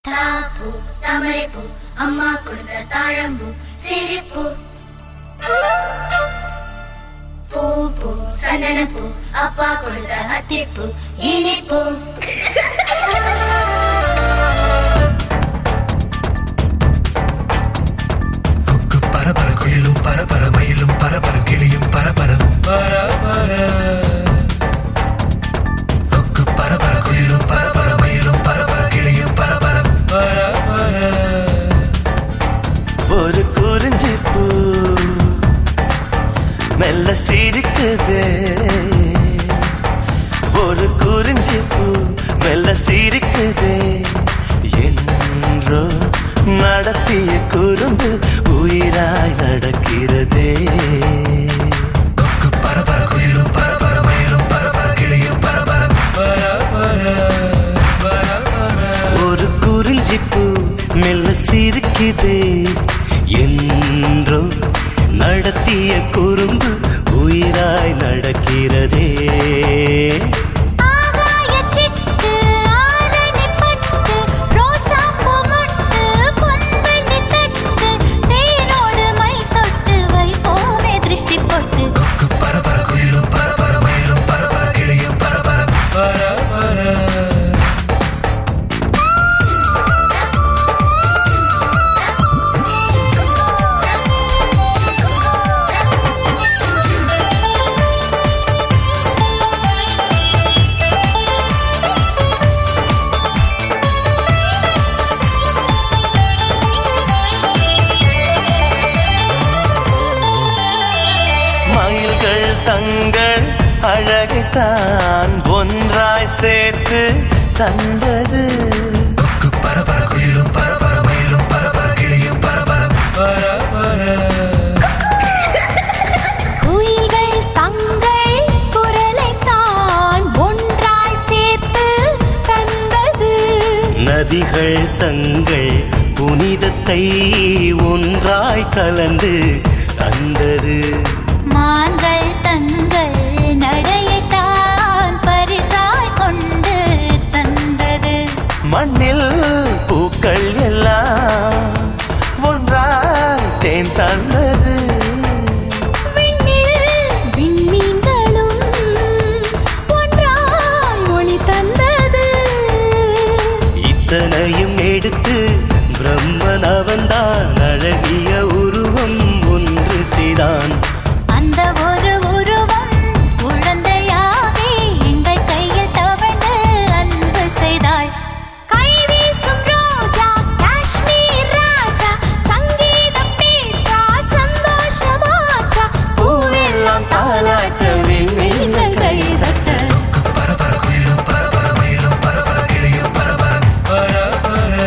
தாப்பூ தாமரைப்பூ அம்மா கொடுத்த தாழம்பூ சிரிப்பூ பூ பூ சந்தனப்பூ அப்பா கொடுத்த அத்திப்பூ இனிப்பூ கொக்கு பரபர குயிலும் பரபர மயிலும் பரபர கிளியும் பரபர பரபர கொக்கு பரபர குயிலும் பரபர மயிலும் பரபர கிளியும் பரபர பரபர ஒரு குறிஞ்சி பூ மெல்ல சிரிக்குதே ஒரு குறிஞ்சி பூ மெல்ல சிரிக்குதே என்றோ நடத்திய குறும்பு உயிராய் நடக்கிறதே கொக்கு பரபர குயிலும் பரபர மயிலும் பரபர கிளியும் பரபர பரபர ஒரு குறிஞ்சி பூ மெல்ல சிரிக்குதே என்றோ நடத்திய குறும்பு உயிராய் நடக்கிறதே ஆகாய சிட்டு ஆரணி பட்டு ரோசாப்பூ மொட்டு பொன்வெள்ளி தட்டு தேனோடு மை தொட்டு வைப்போமே திருஷ்டி போட்டு கொக்கு பரபர குயிலும் பரபர மயிலும் பரபர கிளியும் பரபர பரபர மயில்கள் தங்கள் அழகைத்தான் ஒன்றாய் சேர்த்து தந்தது கொக்கு பரபர குயிலும் பரபர மயிலும் பரபர கிளியும் பரபர பரபர குயில்கள் தங்கள் குரலைத்தான் ஒன்றாய் சேர்த்து தந்தது நதிகள் தங்கள் புனிதத்தை ஒன்றாய் கலந்து தந்தது மான்கள் தங்கள் நடையைத்தான் பரிசாய் கொண்டு தந்தது மண்ணில் பூக்கள் எல்லாம் ஒன்றாய் தேன் தந்தது விண்ணில் விண்மீன்களும் ஒன்றாய் ஒளி தந்தது இத்தனையும் எடுத்து பிரம்மன் அவன்தான் அழகிய உருவம் ஒன்று செய்தான் அந்த ஒரு உருவம் குழந்தையாகி எங்கள் கையில் தவழ்ந்து அன்பு செய்தாள் கை வீசும் ரோஜா காஷ்மீர் ராஜா சங்கீத பேச்சா சந்தோஷமாச்சா பூவெல்லாம் தாலாட்ட விண்மீன்கள் கைதட்ட பரபர குயிலும் பரபர மயிலும் பரபர கிளியும் பரபர பரபர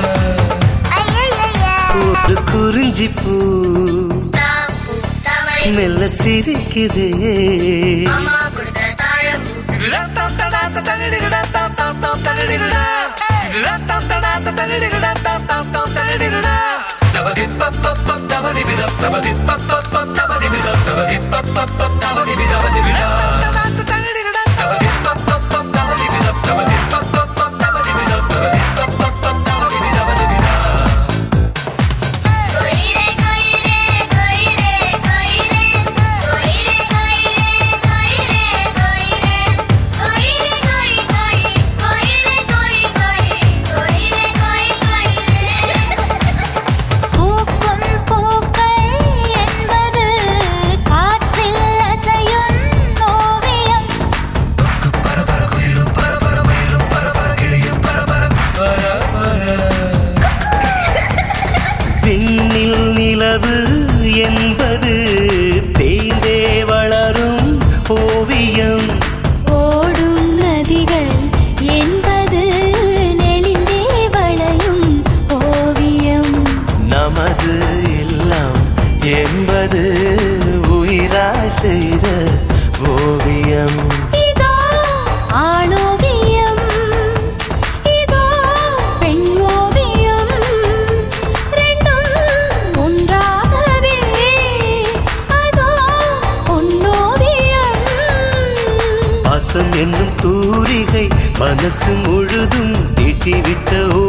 ஒரு குறிஞ்சி பூ தாப்பூ தாமரைப்பூ மெல்ல சிரிக்குதே அம்மா கொடுத்த தாழம்பூ கொயிரே கொயிரே கொயிரே கொயிரே கொயிரே கொயிரே கொயிரே கொயிரே கொயிரே கொய் கொய் கொயிரே கொய் கொய் கொயிரே கொய் கொயிரே பூக்கும் பூக்கள் என்பது காற்றில் அசையும் ஓவியம் பரபர குயிலும் பரபர மயிலும் பரபர கிளியும் பரபர பரபர விண்ணில் நிலவு என்பது தேய்ந்தே வளரும் ஓவியம் ஓடும் நதிகள் என்பது நெளிந்தே வளையும் ஓவியம் நமது எல்லாம் என்பது உயிராய் செய்த ஓவியம் இதோ ஆணோவியம் இதோ பெண் ஓவியம் ரெண்டும் ஒன்றாகவே அதோ பொன்னோவியம் பாசம் என்னும் தூரிகை மனசு முழுதும் தீட்டிவிட்ட